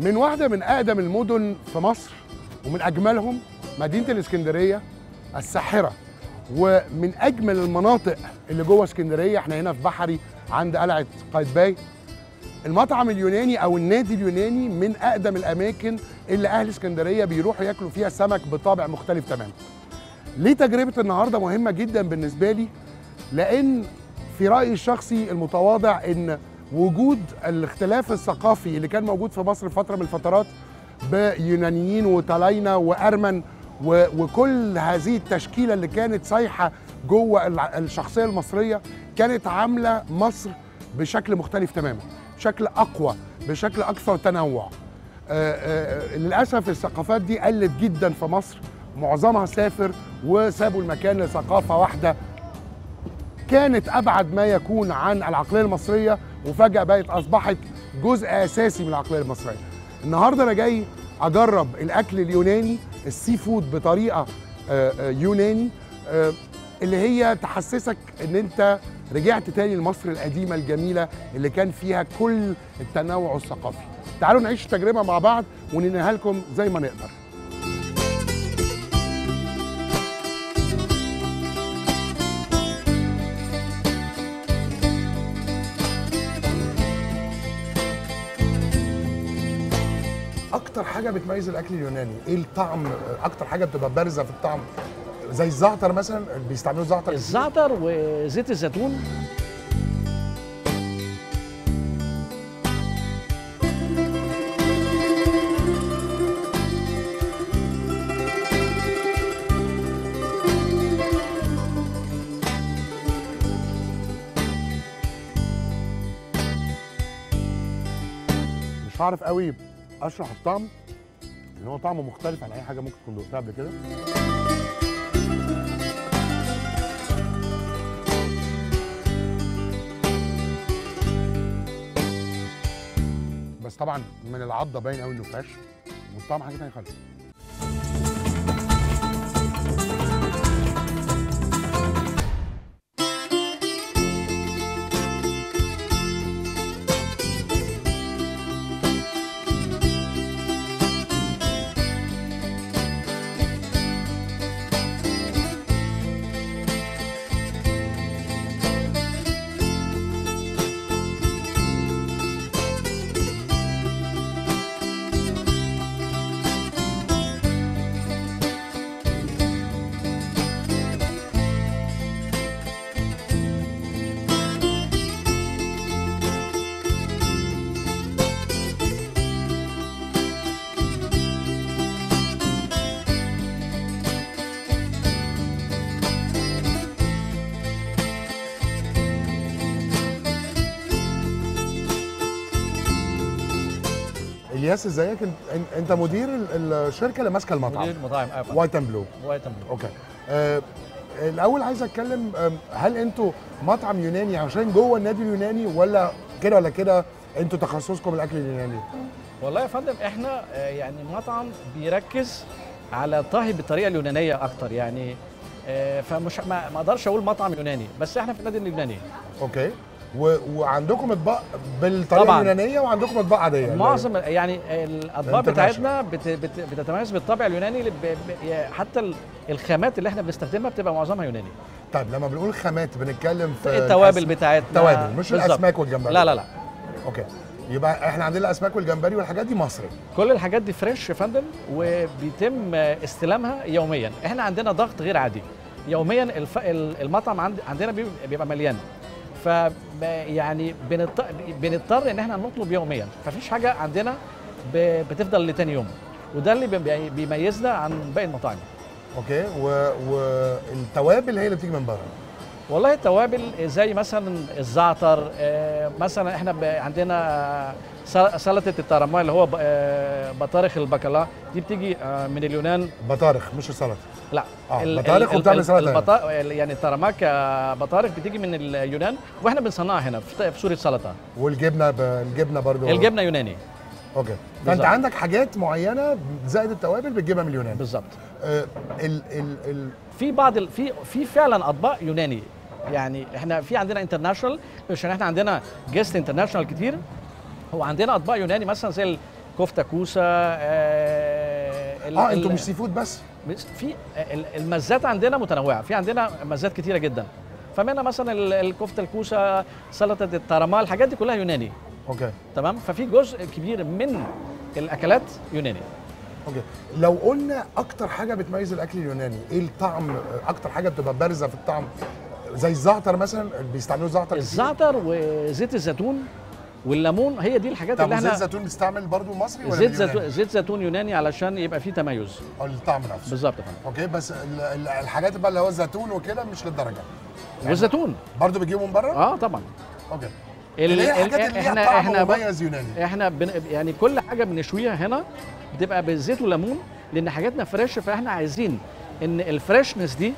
من واحده من اقدم المدن في مصر ومن اجملهم مدينه الاسكندريه الساحره ومن اجمل المناطق اللي جوه اسكندريه احنا هنا في بحري عند قلعه قايتباي المطعم اليوناني او النادي اليوناني من اقدم الاماكن اللي اهل اسكندريه بيروحوا ياكلوا فيها سمك بطابع مختلف تماما ليه تجربه النهارده مهمه جدا بالنسبه لي لان في رايي الشخصي المتواضع ان وجود الاختلاف الثقافي اللي كان موجود في مصر في فتره من الفترات بيونانيين وطلاينه وارمن و- وكل هذه التشكيله اللي كانت سايحه جوه الع- الشخصيه المصريه كانت عامله مصر بشكل مختلف تماما بشكل اقوى بشكل اكثر تنوع آه، آه، للاسف الثقافات دي قلت جدا في مصر معظمها سافر وسابوا المكان لثقافه واحده كانت ابعد ما يكون عن العقليه المصريه وفجاه بقت اصبحت جزء اساسي من العقليه المصريه. النهارده انا جاي اجرب الاكل اليوناني السي فود بطريقه آه، آه، يوناني آه، اللي هي تحسسك ان انت رجعت تاني لمصر القديمه الجميله اللي كان فيها كل التنوع الثقافي. تعالوا نعيش التجربه مع بعض وننهيها لكم زي ما نقدر. اكتر حاجه بتميز الاكل اليوناني ايه الطعم اكتر حاجه بتبقى بارزه في الطعم زي الزعتر مثلا بيستعملوا الزعتر كتير؟ الزعتر وزيت الزيتون مش هعرف قوي اشرح الطعم ان هو طعمه مختلف عن اي حاجه ممكن تكون دقتها قبل كده بس طبعا من العضه باين قوي انه فريش والطعم حاجه ثانيه خالص الياس ازيك انت, انت مدير ال- الشركه اللي ماسكه المطعم مدير مطاعم افا وايت اند بلو وايت أند بلو. اوكي آه الاول عايز اتكلم آم، هل انتوا مطعم يوناني عشان جوه النادي اليوناني ولا كده ولا كده انتوا تخصصكم الاكل اليوناني والله يا فندم احنا آه، يعني مطعم بيركز على طهي بالطريقه اليونانيه اكتر يعني آه، فمش ما ما اقدرش اقول مطعم يوناني بس احنا في النادي اليوناني اوكي و... وعندكم اطباق بالطريقه طبعاً. اليونانيه وعندكم اطباق عاديه معظم يعني الاطباق International. بتاعتنا بت بت بتتميز بالطابع اليوناني اللي ب ب حتى ال- الخامات اللي احنا بنستخدمها بتبقى معظمها يوناني طيب لما بنقول خامات بنتكلم في التوابل الأس- بتاعتنا التوابل مش بالظبط. الاسماك والجمبري لا لا لا اوكي يبقى احنا عندنا الاسماك والجمبري والحاجات دي مصري كل الحاجات دي فريش يا فندم وبيتم استلامها يوميا احنا عندنا ضغط غير عادي يوميا الف... ال- المطعم عند... عندنا بي- بيبقى مليان ف يعني بنضط... بنضطر ان احنا نطلب يوميا ففيش حاجه عندنا ب... بتفضل لتاني يوم وده اللي بي- بيميزنا عن باقي المطاعم اوكي و... والتوابل هي اللي بتيجي من بره والله التوابل زي مثلا الزعتر آه، مثلا احنا ب- عندنا سل- سلطه الترماي اللي هو ب- آه، بطارخ البكلاء دي بتيجي آه، من اليونان بطارخ مش السلطه لا آه، ال- بطارخ ال- وبتعمل ال- سلطة هنا. البطا... يعني الترماك آه، بطارخ بتيجي من اليونان واحنا بنصنعها هنا في في صوره سلطه والجبنه ب... الجبنه برضو الجبنه يوناني اوكي فانت بالظبط. عندك حاجات معينه زائد التوابل بتجيبها من اليونان بالظبط آه ال... ال... ال... في بعض ال... في في فعلا اطباق يوناني يعني احنا في عندنا انترناشونال عشان احنا عندنا جيست انترناشونال كتير هو عندنا اطباق يوناني مثلا زي ال- كفته كوسه آه ال- اه انتوا ال- مش سي فود بس بس في ال- المزات عندنا متنوعه في عندنا مزات كتيره جدا فمنها مثلا ال- الكفته الكوسه سلطه الترامال الحاجات دي كلها يوناني اوكي تمام ففي جزء كبير من الاكلات يوناني اوكي لو قلنا اكتر حاجه بتميز الاكل اليوناني ايه الطعم اكتر حاجه بتبقى بارزه في الطعم زي الزعتر مثلا بيستعملوا زعتر كتير؟ الزعتر وزيت الزيتون والليمون هي دي الحاجات طب اللي وزيت احنا زيتون بيستعمل برضو مصري ولا زيت باليوناني؟ زيتون زيت زيتون يوناني علشان يبقى فيه تميز او الطعم نفسه بالظبط يا فندم اوكي بس ال- ال- الحاجات بقى اللي هو الزيتون وكده مش للدرجه والزيتون برضو بيجيبوا من بره اه طبعا اوكي ال- اللي هي ال- الحاجات اللي ليها احنا طعم احنا بقى- مميز يوناني احنا بن يعني كل حاجه بنشويها هنا بتبقى بالزيت والليمون لان حاجاتنا فريش فاحنا عايزين ان الفريشنس دي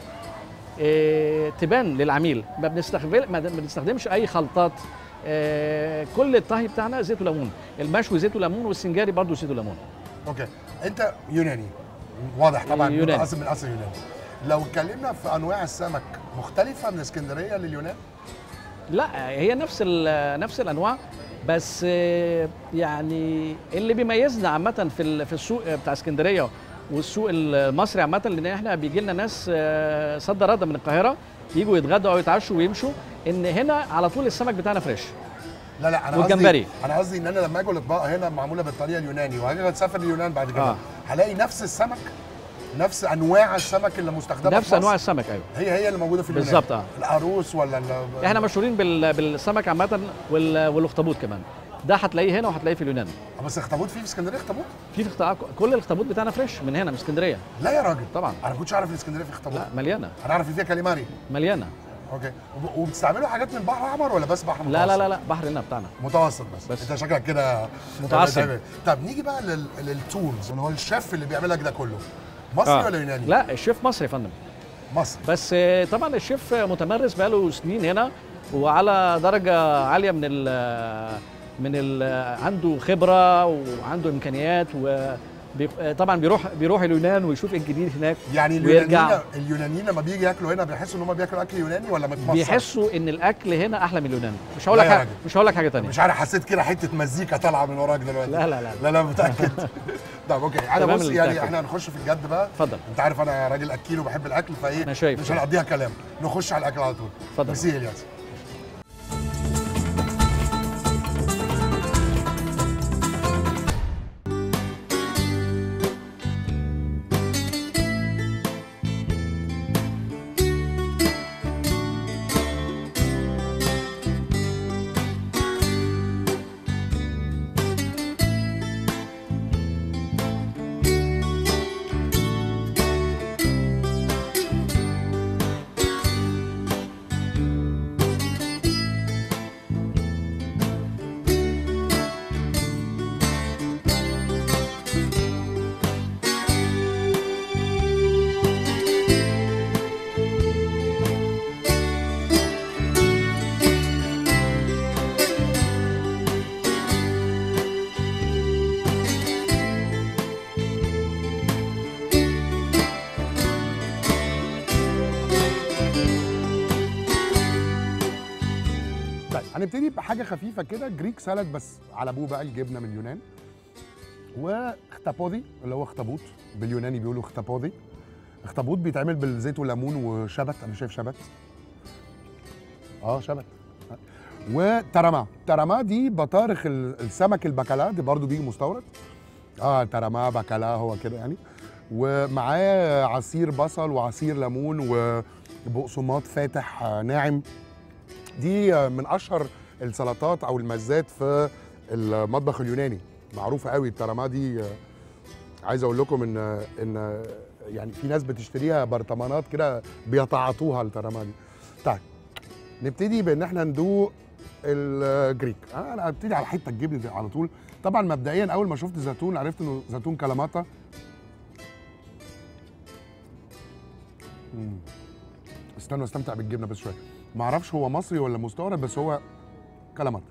اه تبان للعميل ما بنستخدم ما بنستخدمش اي خلطات اه كل الطهي بتاعنا زيت وليمون المشوي زيت وليمون والسنجاري برضه زيت وليمون اوكي انت يوناني واضح طبعا يوناني. يوناني اصل من اصل يوناني لو اتكلمنا في انواع السمك مختلفه من اسكندريه لليونان لا هي نفس ال- نفس الانواع بس آه، يعني اللي بيميزنا عامه في ال- في السوق بتاع اسكندريه والسوق المصري عامه لان احنا بيجي لنا ناس آه، صد رد من القاهره يجوا يتغدوا او يتعشوا ويمشوا ان هنا على طول السمك بتاعنا فريش لا لا انا والجمبري. قصدي انا قصدي ان انا لما اكل اطباق هنا معموله بالطريقه اليوناني وهاجي اسافر اليونان بعد كده آه. هلاقي نفس السمك نفس انواع السمك اللي مستخدمه نفس في انواع مصر. السمك ايوه هي هي اللي موجوده في اليونان بالظبط، آه. العروس ولا ال- احنا مشهورين بال- بالسمك عامه وال- والاخطبوط كمان ده هتلاقيه هنا وهتلاقيه في اليونان بس اخطبوط فيه في اسكندريه اخطبوط في في اختراع- كل الاخطبوط بتاعنا فريش من هنا من اسكندريه لا يا راجل طبعا انا ما كنتش عارف ان اسكندريه فيه اخطبوط لا مليانه انا عارف ان فيها كاليماري مليانه اوكي وب- وبتستعملوا حاجات من البحر الاحمر ولا بس بحر لا لا متوسط؟ لا لا بحر هنا بتاعنا متوسط بس, بس. بس. انت شكلك كده متعصب. طب نيجي بقى لل... للتولز اللي هو الشيف اللي بيعمل لك ده كله مصري آه. ولا يوناني؟ لا الشيف مصري يا فندم مصري بس آه، طبعا الشيف متمرس بقاله سنين هنا وعلى درجه عاليه من ال من ال عنده خبره وعنده امكانيات و بي- طبعا بيروح بيروح اليونان ويشوف ايه الجديد هناك يعني ويرجع. اليونانيين اليونانيين لما بيجي ياكلوا هنا بيحسوا ان هم بياكلوا اكل يوناني ولا متمصر؟ بيحسوا ان الاكل هنا احلى من اليونان مش هقول لا لك يا حاجه راجل. مش هقول لك حاجه ثانيه مش عارف حسيت كده حته مزيكا طالعه من وراك دلوقتي لا لا لا لا لا متاكد طب اوكي انا تمام بص اللي يعني متأكد. احنا هنخش في الجد بقى اتفضل انت عارف انا راجل اكيل وبحب الاكل فايه أنا شايف. مش هنقضيها كلام نخش على الاكل على طول اتفضل. ميرسي يا الياس طيب هنبتدي بحاجه خفيفه كده جريك سالاد بس على ابوه بقى الجبنه من اليونان واختابودي اللي هو اخطبوط باليوناني بيقولوا اختابودي اخطبوط بيتعمل بالزيت والليمون وشبت انا شايف شبت اه شبت وترما ترما دي بطارخ ال- السمك البكالا دي برضو بيجي مستورد اه ترما بكالا هو كده يعني ومعاه عصير بصل وعصير ليمون وبقسماط فاتح آه، ناعم دي آه، من اشهر السلطات او المزات في المطبخ اليوناني معروفه قوي الترما دي آه، عايز اقول لكم ان ان آه، يعني في ناس بتشتريها برطمانات كده بيتعاطوها الترما دي طيب نبتدي بان احنا ندوق الجريك انا أنا هبتدي على حته الجبن دي على طول طبعا مبدئيا اول ما شفت زيتون عرفت انه زيتون كلاماتا مم. استنوا استمتع بالجبنه بس شويه ما اعرفش هو مصري ولا مستورد بس هو كلاماتا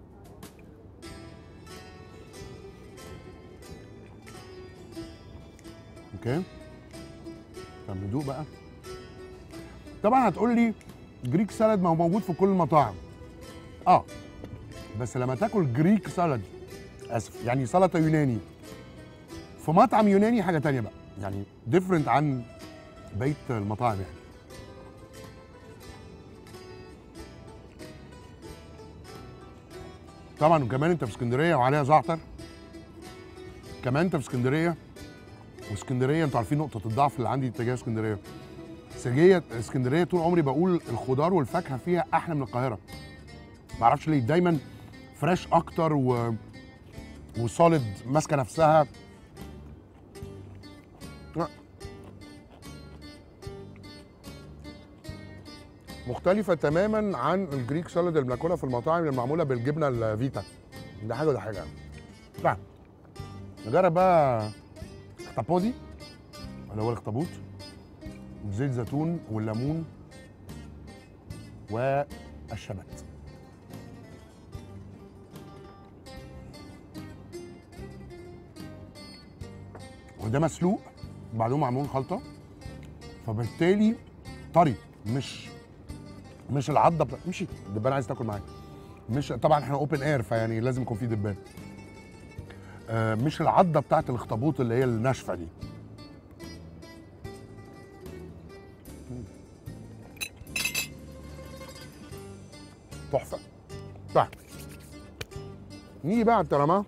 اوكي طب ندوق بقى طبعا هتقول لي جريك سالاد ما هو موجود في كل المطاعم اه بس لما تاكل جريك سالاد اسف يعني سلطه يوناني في مطعم يوناني حاجه تانية بقى يعني ديفرنت عن بقيه المطاعم يعني طبعا وكمان انت في اسكندريه وعليها زعتر كمان انت في اسكندريه واسكندريه انتوا عارفين نقطه الضعف اللي عندي تجاه اسكندريه سجيه اسكندريه طول عمري بقول الخضار والفاكهه فيها احلى من القاهره ما اعرفش ليه دايما فريش اكتر و وسوليد ماسكه نفسها لا. مختلفة تماما عن الجريك سالاد اللي بناكلها في المطاعم اللي معمولة بالجبنة الفيتا ده حاجة وده حاجة طيب نجرب بقى اختابودي اللي هو الاخطبوط زيت زيتون والليمون والشبت وده مسلوق وبعدين معمول خلطه فبالتالي طري مش مش العضه بتاع مشي الدبان عايز تاكل معايا مش طبعا احنا اوبن اير فيعني لازم يكون في دبان آه مش العضه بتاعت الاخطبوط اللي هي الناشفه دي تحفه طيب نيجي بقى على التراماه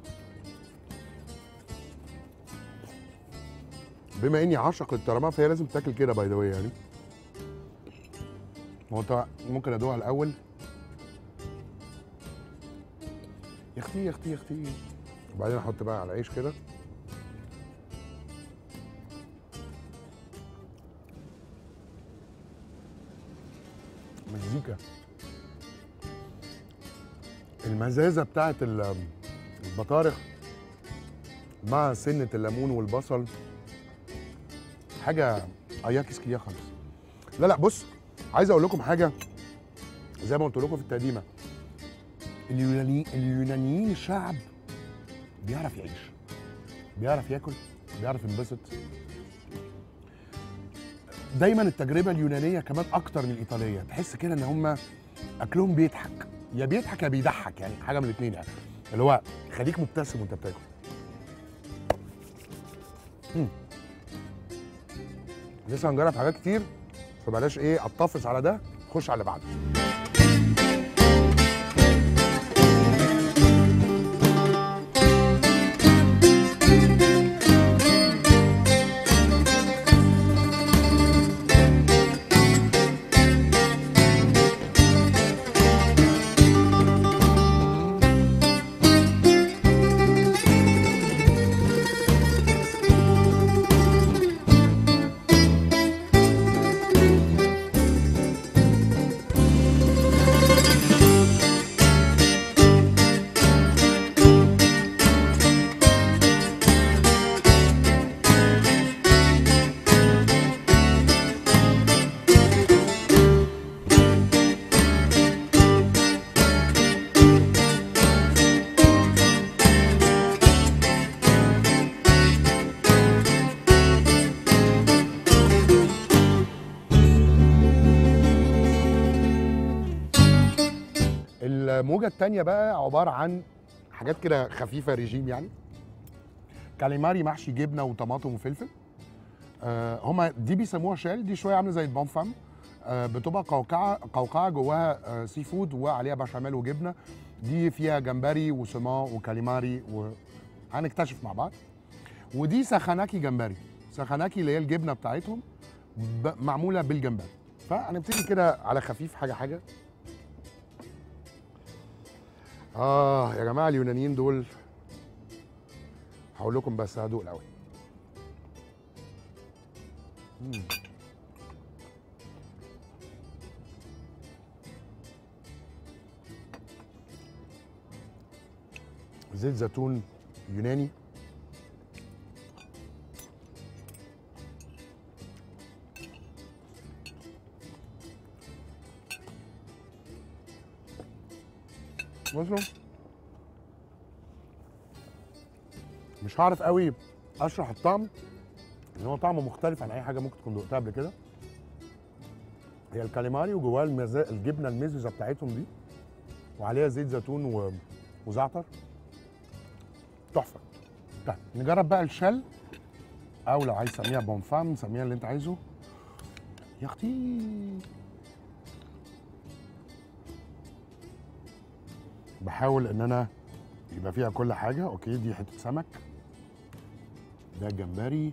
بما اني عاشق للتراماه فهي لازم تاكل كده باي ذا يعني هو انت ممكن ادوقها الاول يا اختي يا اختي يا اختي وبعدين احط بقى على العيش كده مزيكا المزازه بتاعت ال- البطارخ مع سنه الليمون والبصل حاجه اياكس كده خالص لا لا بص عايز اقول لكم حاجه زي ما قلت لكم في التقديمه اليوناني اليونانيين شعب بيعرف يعيش بيعرف ياكل بيعرف ينبسط دايما التجربه اليونانيه كمان اكتر من الايطاليه تحس كده ان هم اكلهم بيضحك يا بيضحك يا بيضحك يعني حاجه من الاثنين يعني اللي هو خليك مبتسم وانت بتاكل مم. لسه هنجرب حاجات كتير فبلاش ايه اتطفش على ده خش على اللي بعده الموجه الثانيه بقى عباره عن حاجات كده خفيفه ريجيم يعني كاليماري محشي جبنه وطماطم وفلفل آه هما دي بيسموها شال دي شويه عامله زي البانفام آه بتبقى قوقعه قوقعه جواها آه سي فود وعليها بشاميل وجبنه دي فيها جمبري وسمان وكاليماري وهنكتشف مع بعض ودي سخناكي جمبري سخناكي اللي هي الجبنه بتاعتهم ب- معموله بالجمبري فهنبتدي كده على خفيف حاجه حاجه اه يا جماعه اليونانيين دول هقول لكم بس هدوق الاول مم. زيت زيتون يوناني بصوا مش هعرف قوي اشرح الطعم ان هو طعمه مختلف عن اي حاجه ممكن تكون دقتها قبل كده هي الكاليماري وجواها المزا... الجبنه المززه بتاعتهم دي وعليها زيت زيتون و... وزعتر تحفه طيب نجرب بقى الشل او لو عايز تسميها بونفام سميها اللي انت عايزه يا اختي بحاول ان انا يبقى فيها كل حاجه اوكي دي حته سمك ده جمبري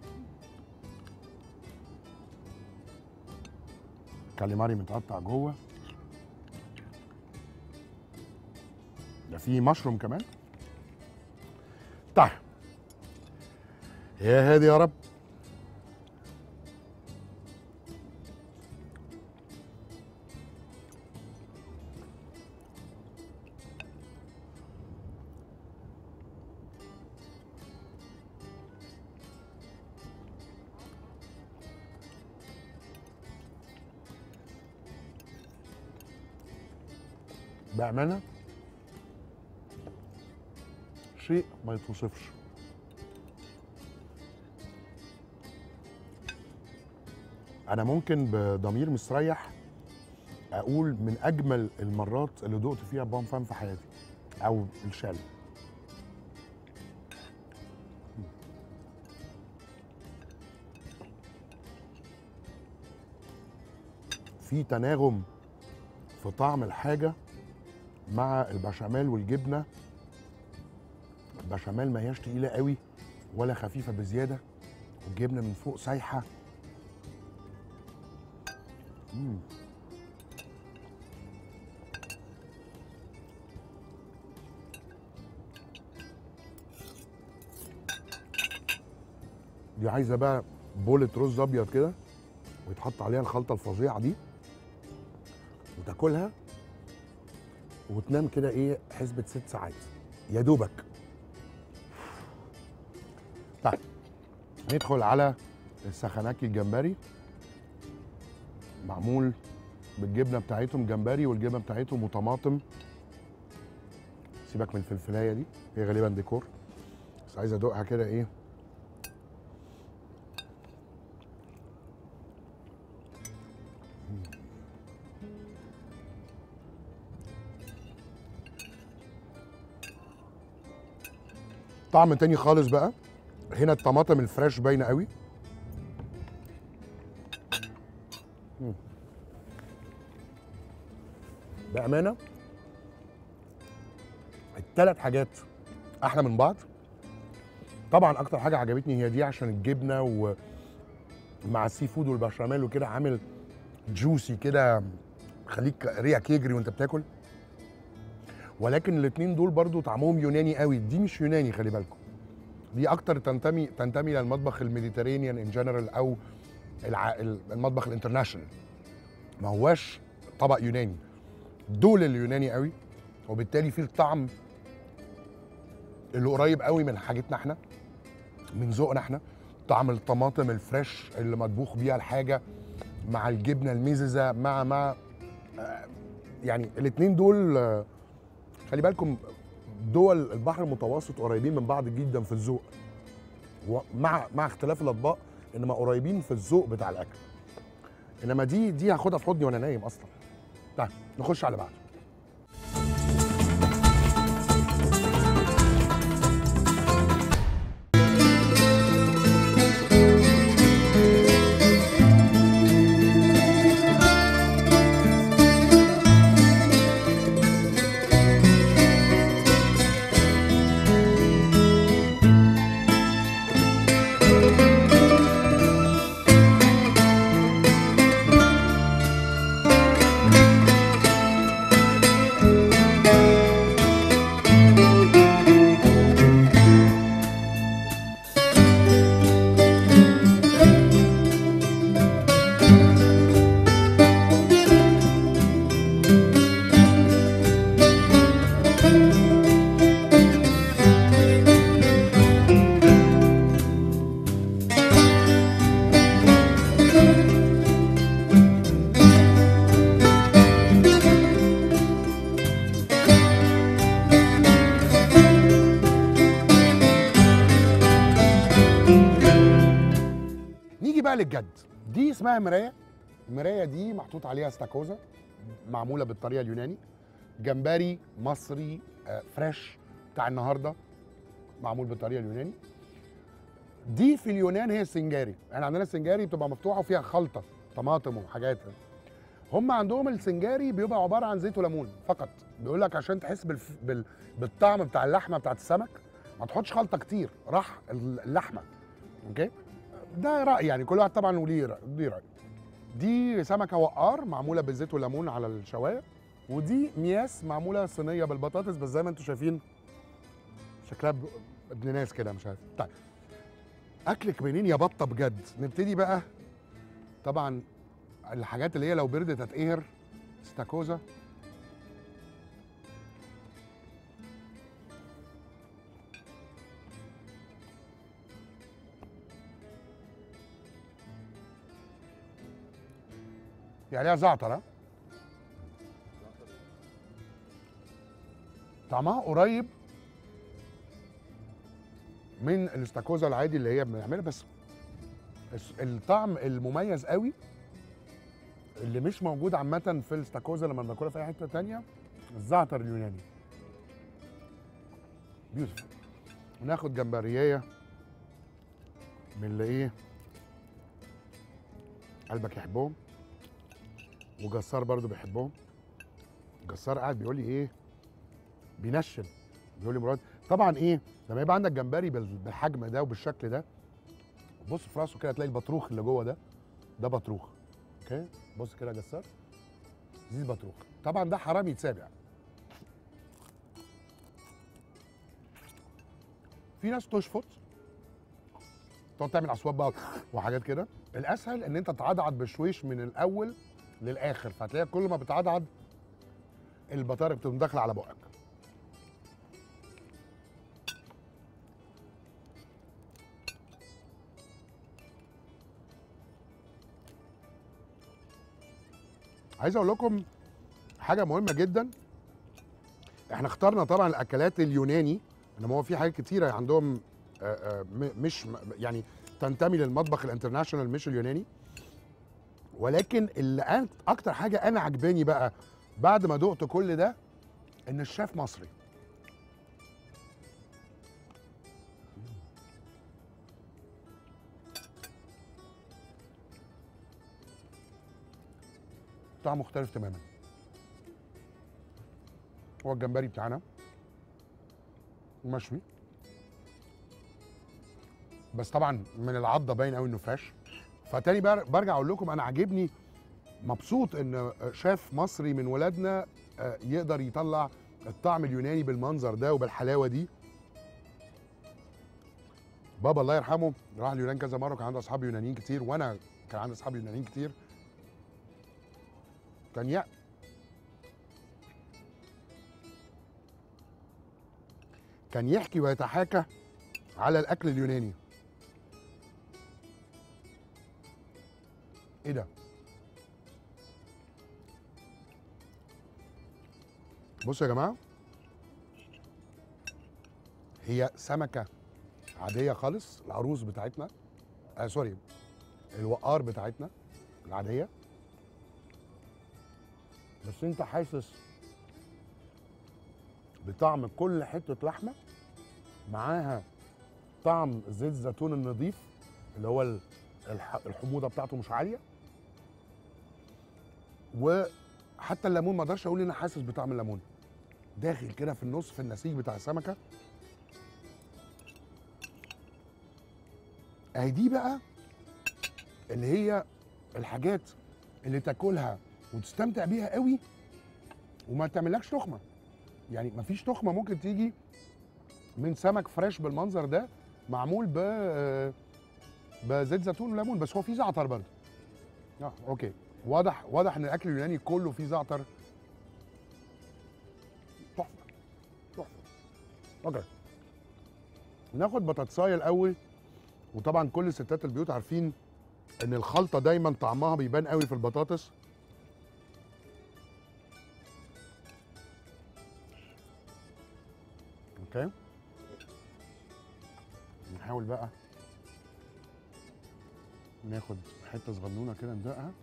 كاليماري متقطع جوه ده في مشروم كمان طيب يا هادي يا رب بأمانة شيء ما يتوصفش أنا ممكن بضمير مستريح أقول من أجمل المرات اللي دقت فيها بام فام في حياتي أو الشال في تناغم في طعم الحاجه مع البشاميل والجبنه البشاميل ما هياش تقيله قوي ولا خفيفه بزياده والجبنه من فوق سايحه مم. دي عايزه بقى بولة رز ابيض كده ويتحط عليها الخلطه الفظيعه دي وتاكلها وتنام كده ايه حسبة ست ساعات يا دوبك طيب ندخل على السخناكي الجمبري معمول بالجبنه بتاعتهم جمبري والجبنه بتاعتهم وطماطم سيبك من الفلفلايه دي هي غالبا ديكور بس عايز ادوقها كده ايه طعم تاني خالص بقى هنا الطماطم الفريش باينه قوي مم. بامانه الثلاث حاجات احلى من بعض طبعا اكتر حاجه عجبتني هي دي عشان الجبنه ومع السي فود والبشاميل وكده عامل جوسي كده خليك ريقك يجري وانت بتاكل ولكن الاثنين دول برضو طعمهم يوناني قوي دي مش يوناني خلي بالكم دي اكتر تنتمي تنتمي للمطبخ الميديترينيان ان جنرال او الع... المطبخ الانترناشونال ما هواش طبق يوناني دول اليوناني قوي وبالتالي فيه الطعم اللي قريب قوي من حاجتنا احنا من ذوقنا احنا طعم الطماطم الفريش اللي مطبوخ بيها الحاجه مع الجبنه الميززه مع مع آه، يعني الاثنين دول آه، خلي بالكم دول البحر المتوسط قريبين من بعض جدا في الذوق ومع مع اختلاف الاطباق انما قريبين في الذوق بتاع الاكل انما دي دي هاخدها في حضني وانا نايم اصلا طيب نخش على بعض نيجي بقى للجد دي اسمها مرايه المرايه دي محطوط عليها استاكوزا معموله بالطريقه اليوناني جمبري مصري آه، فريش بتاع النهارده معمول بالطريقه اليوناني دي في اليونان هي السنجاري احنا عندنا السنجاري بتبقى مفتوحه وفيها خلطه طماطم وحاجات هم عندهم السنجاري بيبقى عباره عن زيت وليمون فقط بيقول لك عشان تحس بالف... بال... بالطعم بتاع اللحمه بتاعت السمك ما تحطش خلطه كتير راح اللحمه اوكي ده راي يعني كل واحد طبعا وليه رأي ليه راي دي سمكه وقار معموله بالزيت والليمون على الشوايه ودي مياس معموله صينيه بالبطاطس بس زي ما انتم شايفين شكلها ب- ابن ناس كده مش عارف طيب اكلك منين يا بطه بجد نبتدي بقى طبعا الحاجات اللي هي لو بردت هتقهر استاكوزا يعني عليها زعتر ها طعمها قريب من الاستاكوزا العادي اللي هي بنعملها بس الس- الطعم المميز قوي اللي مش موجود عامة في الاستاكوزا لما بناكلها في اي حتة تانية الزعتر اليوناني بيوتيفول وناخد جمبريايه من اللي ايه قلبك يحبهم وجسار برضو بيحبهم جسار قاعد بيقول لي ايه بينشن بيقول لي مراد طبعا ايه لما يبقى عندك جمبري بال- بالحجم ده وبالشكل ده بص في راسه كده تلاقي البطروخ اللي جوه ده ده بطروخ اوكي بص كده يا جسار دي بطروخ طبعا ده حرام يتساب يعني في ناس تشفط تقعد تعمل اصوات بقى وحاجات كده الاسهل ان انت تعضعض بشويش من الاول للاخر فهتلاقي كل ما بتعضعض البطارق بتقوم داخله على بقك عايز اقول لكم حاجه مهمه جدا احنا اخترنا طبعا الاكلات اليوناني انما هو في حاجات كتيره عندهم آه، آه، م- مش م- يعني تنتمي للمطبخ الانترناشونال مش اليوناني ولكن اللي أنا- اكتر حاجه انا عجباني بقى بعد ما دقت كل ده ان الشيف مصري طعم مختلف تماما هو الجمبري بتاعنا مشوي بس طبعا من العضه باين قوي انه فريش فتاني بر- برجع اقول لكم انا عاجبني مبسوط ان شاف مصري من ولادنا آه، يقدر يطلع الطعم اليوناني بالمنظر ده وبالحلاوه دي بابا الله يرحمه راح اليونان كذا مره وكان عنده اصحاب يونانيين كتير وانا كان عندي اصحاب يونانيين كتير كان يا كان يحكي ويتحاكى على الاكل اليوناني ايه ده بصوا يا جماعه هي سمكه عاديه خالص العروس بتاعتنا آه سوري الوقار بتاعتنا العاديه بس انت حاسس بطعم كل حته لحمه معاها طعم زيت الزيتون النظيف اللي هو ال- الح- الحموضه بتاعته مش عاليه وحتى الليمون ما اقدرش اقول ان انا حاسس بطعم الليمون داخل كده في النص في النسيج بتاع السمكه اهي دي بقى اللي هي الحاجات اللي تاكلها وتستمتع بيها قوي وما تعملكش تخمه يعني ما فيش تخمه ممكن تيجي من سمك فريش بالمنظر ده معمول ب بزيت زيتون وليمون بس هو فيه زعتر برضه اه اوكي واضح واضح ان الاكل اليوناني كله فيه زعتر تحفه تحفه اوكي ناخد بطاطسايه الاول وطبعا كل ستات البيوت عارفين ان الخلطه دايما طعمها بيبان قوي في البطاطس اوكي نحاول بقى ناخد حته صغنونه كده ندقها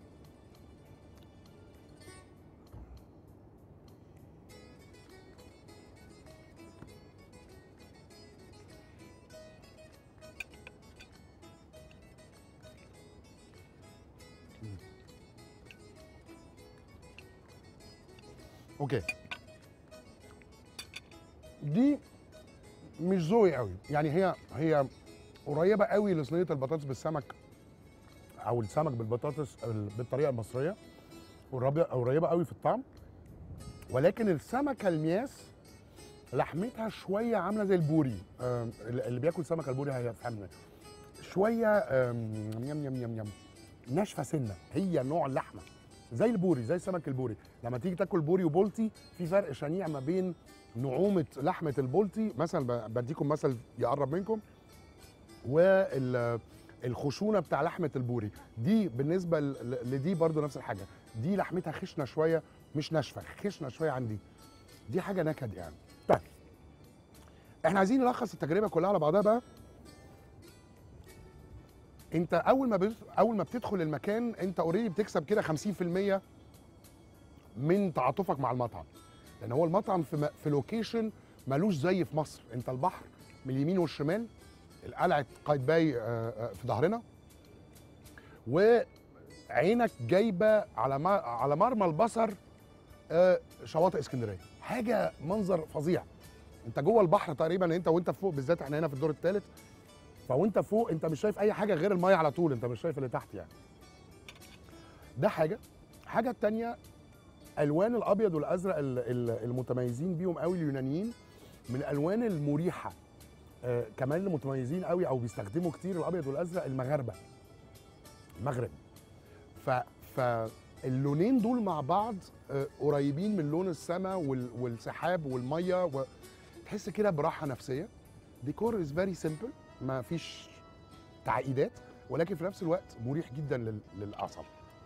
اوكي دي مش ذوقي قوي يعني هي هي قريبه قوي لصينيه البطاطس بالسمك او السمك بالبطاطس ال- بالطريقه المصريه قريبه قريبه قوي في الطعم ولكن السمكه المياس لحمتها شويه عامله زي البوري آم، اللي بياكل سمك البوري هيفهمنا شويه آم، يم يم يم يم ناشفه سنه هي نوع اللحمه زي البوري زي سمك البوري لما تيجي تاكل بوري وبولتي في فرق شنيع ما بين نعومه لحمه البولتي مثلا ب- بديكم مثل يقرب منكم والخشونه بتاع لحمه البوري دي بالنسبه ل- لدي برضو نفس الحاجه دي لحمتها خشنه شويه مش ناشفه خشنه شويه عن دي دي حاجه نكد يعني طيب احنا عايزين نلخص التجربه كلها على بعضها بقى انت اول ما بت... اول ما بتدخل المكان انت اوريدي بتكسب كده 50% من تعاطفك مع المطعم لان هو المطعم في م... في لوكيشن ملوش زي في مصر انت البحر من اليمين والشمال القلعه قايتباي آه، آه، في ظهرنا وعينك جايبه على ما... على مرمى البصر آه، شواطئ اسكندريه حاجه منظر فظيع انت جوه البحر تقريبا انت وانت فوق بالذات احنا هنا في الدور الثالث فوانت فوق انت مش شايف اي حاجه غير الميه على طول انت مش شايف اللي تحت يعني ده حاجه حاجه التانية الوان الابيض والازرق ال- ال- المتميزين بيهم قوي اليونانيين من الالوان المريحه آه كمان اللي متميزين قوي او بيستخدموا كتير الابيض والازرق المغاربه المغرب ف فاللونين دول مع بعض آه قريبين من لون السماء وال... والسحاب والميه وتحس كده براحه نفسيه ديكور از فيري سيمبل ما فيش تعقيدات ولكن في نفس الوقت مريح جدا لل... للاعصاب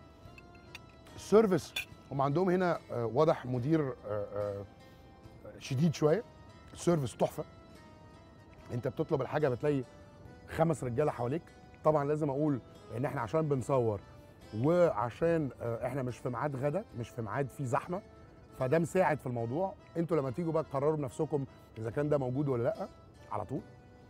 السيرفيس هم عندهم هنا آه، واضح مدير آه، آه، شديد شويه السيرفيس تحفه انت بتطلب الحاجه بتلاقي خمس رجاله حواليك طبعا لازم اقول ان احنا عشان بنصور وعشان آه، احنا مش في ميعاد غدا مش في ميعاد فيه زحمه فده مساعد في الموضوع انتوا لما تيجوا بقى تقرروا بنفسكم اذا كان ده موجود ولا لا على طول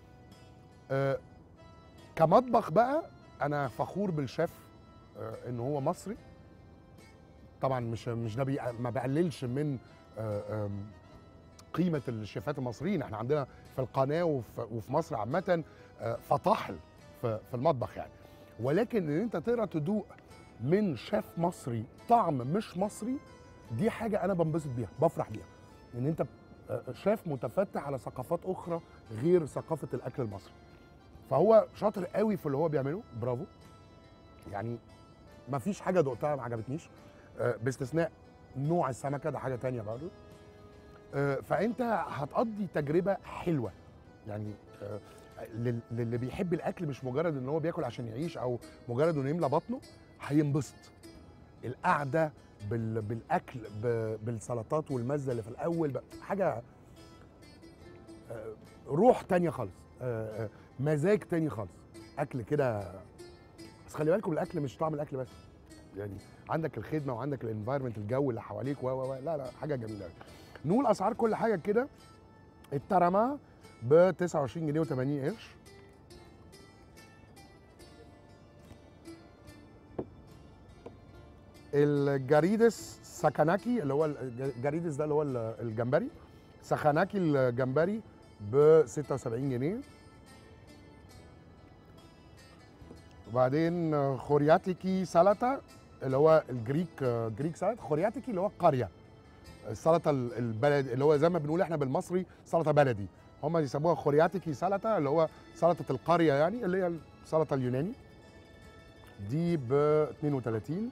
آه، كمطبخ بقى انا فخور بالشيف آه، ان هو مصري طبعا مش مش ده بي ما بقللش من آه، آم، قيمه الشيفات المصريين احنا عندنا في القناه وفي, وفي مصر عامه آه، فطاحل في, في المطبخ يعني ولكن ان انت تقدر تدوق من شيف مصري طعم مش مصري دي حاجه انا بنبسط بيها بفرح بيها ان انت آه، شيف متفتح على ثقافات اخرى غير ثقافه الاكل المصري فهو شاطر قوي في اللي هو بيعمله برافو يعني ما فيش حاجه دقتها ما عجبتنيش آه، باستثناء نوع السمكه ده حاجه تانية برضه آه، فانت هتقضي تجربه حلوه يعني آه، لل- للي بيحب الاكل مش مجرد ان هو بياكل عشان يعيش او مجرد انه يملى بطنه هينبسط القعده بال... بالاكل ب... بالسلطات والمزه اللي في الاول ب... حاجه آه، روح تانية خالص آه، آه، مزاج تاني خالص اكل كده بس خلي بالكم الاكل مش طعم الاكل بس يعني عندك الخدمه وعندك الانفايرمنت الجو اللي حواليك و و و لا لا حاجه جميله أوي. نقول اسعار كل حاجه كده الترما ب 29 جنيه و80 قرش الجريدس ساكاناكي اللي هو الجريدس ده اللي هو الجمبري ساكاناكي الجمبري ب 76 جنيه وبعدين خورياتيكي سلطه اللي هو الجريك جريك سلطه خورياتيكي اللي هو القريه السلطه البلد اللي هو زي ما بنقول احنا بالمصري سلطه بلدي هم يسموها خورياتيكي سلطه اللي هو سلطه القريه يعني اللي هي السلطه اليوناني دي ب 32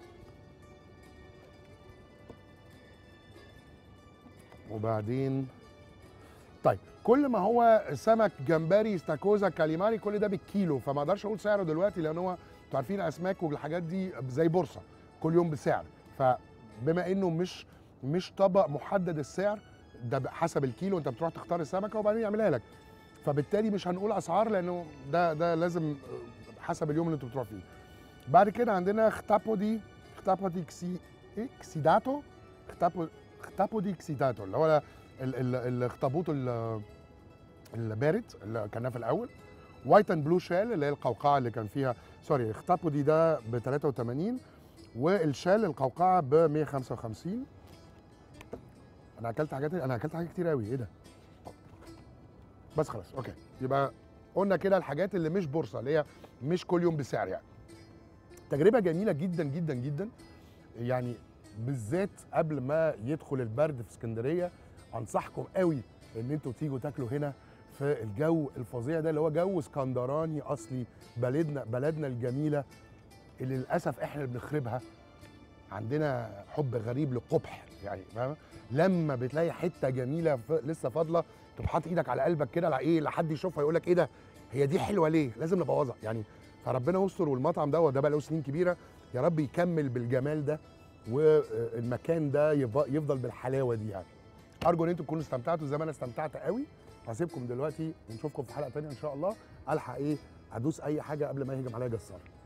وبعدين طيب كل ما هو سمك جمبري استاكوزا كاليماري كل ده بالكيلو فما اقدرش اقول سعره دلوقتي لان هو انتوا عارفين اسماك والحاجات دي زي بورصه كل يوم بسعر فبما انه مش مش طبق محدد السعر ده حسب الكيلو انت بتروح تختار السمكه وبعدين يعملها لك فبالتالي مش هنقول اسعار لانه ده ده لازم حسب اليوم اللي انتوا بتروح فيه بعد كده عندنا ختابو دي ختابو دي كسي ايه كسيداتو ختابو ختابو دي كسيداتو اللي هو ال- ال- الاخطبوط ال- البارد اللي كان في الاول وايت اند بلو شال اللي هي القوقعه اللي كان فيها سوري اختابو دي ده ب 83 والشال القوقعه ب 155 انا اكلت حاجات انا اكلت حاجات كتير قوي ايه ده بس خلاص اوكي يبقى قلنا كده الحاجات اللي مش بورصه اللي هي مش كل يوم بسعر يعني تجربه جميله جدا جدا جدا يعني بالذات قبل ما يدخل البرد في اسكندريه انصحكم قوي ان انتوا تيجوا تاكلوا هنا في الجو الفظيع ده اللي هو جو اسكندراني اصلي بلدنا بلدنا الجميله اللي للاسف احنا اللي بنخربها عندنا حب غريب للقبح يعني فاهم لما بتلاقي حته جميله ف... لسه فاضله تقوم حاطط ايدك على قلبك كده على ايه لحد يشوفها يقول لك ايه ده هي دي حلوه ليه لازم نبوظها يعني فربنا يستر والمطعم ده ده بقى له سنين كبيره يا رب يكمل بالجمال ده والمكان ده يف- يفضل بالحلاوه دي يعني ارجو ان انتم تكونوا استمتعتوا زي ما انا استمتعت قوي هسيبكم دلوقتي ونشوفكم في حلقه تانية ان شاء الله الحق ايه ادوس اي حاجه قبل ما يهجم عليا جسار